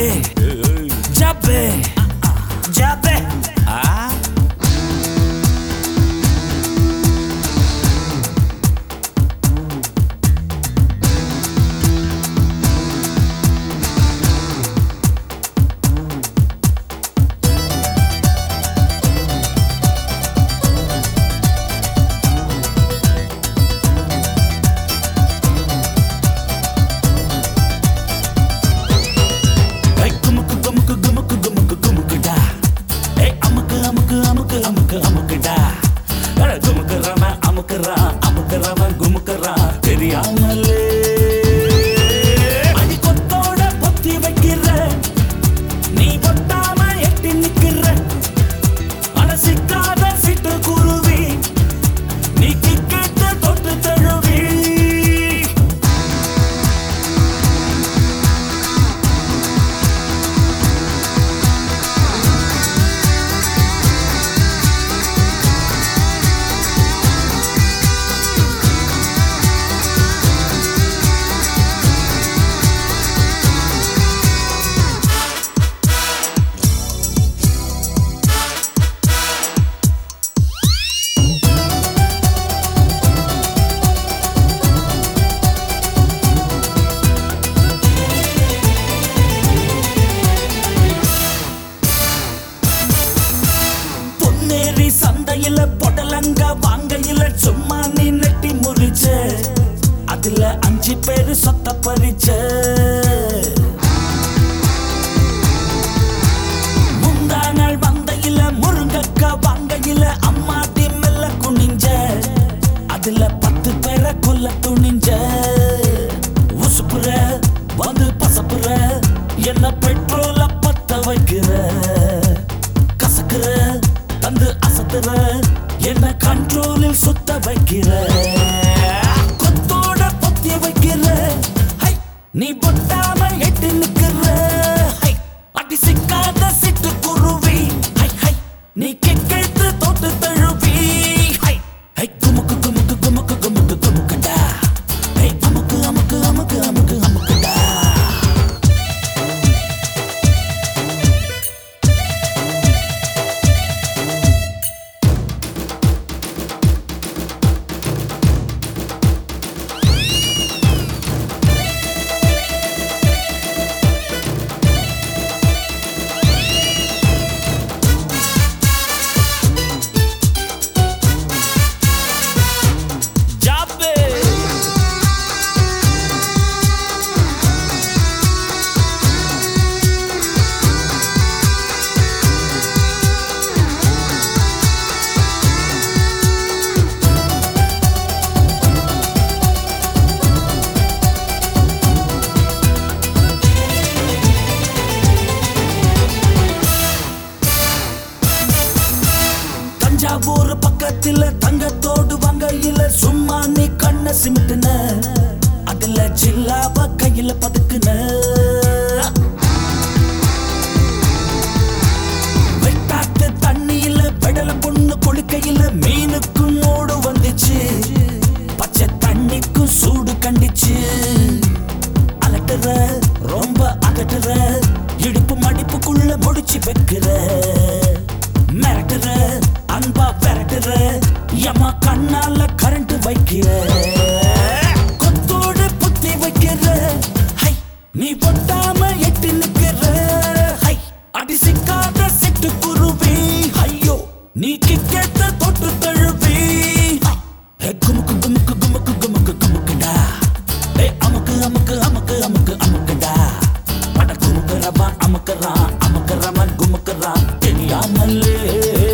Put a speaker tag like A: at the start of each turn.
A: ஜாபே ஜாபே ஆ ஏய், குமுக்கு குமுக்கு குமுக்கு குமுக்கு குமுக்குடா ஏய் அமுக்கு அமுக்கு அமுக்கு அமுக்கு அமுக்குடா அட குமுக்குறவன் அமுக்குறான் அமுக்குறவன் குமுக்குறான் தெரியாமலே அடி கொத்தோட பொத்தி வைக்கிற நீ பொட்டாம எட்டி நிக்கிற அட சிக்காத சிட்டு குருவி நீ கிக்கெட்டு தொட்டு தழுவி பொன்னேரி சந்தையில பொடலங்க வாங்கையில சும்மா நீ நெட்டி முறிச்ச அதுல அஞ்சு பேரு சொத்த பறிச்ச முந்தா நாள் வந்தையில முருங்கக்கா வாங்கையில அம்மாட்டி மெல்ல குனிஞ்ச அதுல பத்து பேரை கொல்ல துணிஞ்ச உசுப்புற வந்து பசப்புற என்ன பெட்ரோல பத்த வைக்கிற கசக்குற தந்து அசத்துற என்ன கண்ட்ரோலில் சுத்த வைக்கிற கொத்தோட பொத்தி வைக்கிற ஹை, நீ பொட்டாம எட்டு நிக்கிற ஹை, அடி சிக்காத சிட்டு குருவி ஹை ஹை நீ கெக்கெழுத்து தொட்டு தழுவி ஹை ஹை குமுக்கு குமுக்கு குமுக்கு குமுக்கு குமுக்குடா ஹை அமுக்கு அமுக்கு அமுக்கு அமுக்கு அமுக்குடா ஜாபே தஞ்சாவூர் பக்கத்துல தங்கத்தோடு வங்கையில சும்மா நீ கண்ண சிமிட்டுன அதுல ஜில்லாவ கையில பதுக்குன வெட்டாட்டு தண்ணியில பெடல பொண்ணு கொழுக்கையில மீனுக்கும் மூடு வந்துச்சு பச்சை தண்ணிக்கும் சூடு கண்டிச்சு அலட்டுற ரொம்ப அகட்டுற இடுப்பு மடிப்புக்குள்ள முடிச்சு வைக்கிற மிரட்டுற அன்பா விரட்டுற எம்மா கண்ணால கரண்ட் வைக்கிற கொத்தோடு புத்தி வைக்கிற ஹை நீ பொட்டாம எட்டி நிக்கிற ஹை அடி சிக்காத சிட்டு குருவி ஐயோ நீ கிக்கெட்ட தொட்டு தழுவி ஹே, குமுக்கு குமுக்கு குமுக்கு குமுக்கு குமுக்குடா ஏ அமுக்கு அமுக்கு அமுக்கு அமுக்கு அமுக்குடா அட குமுக்குறவன் அமுக்குறான் அமுக்குறவன் குமுக்குறான் தெரியாமலே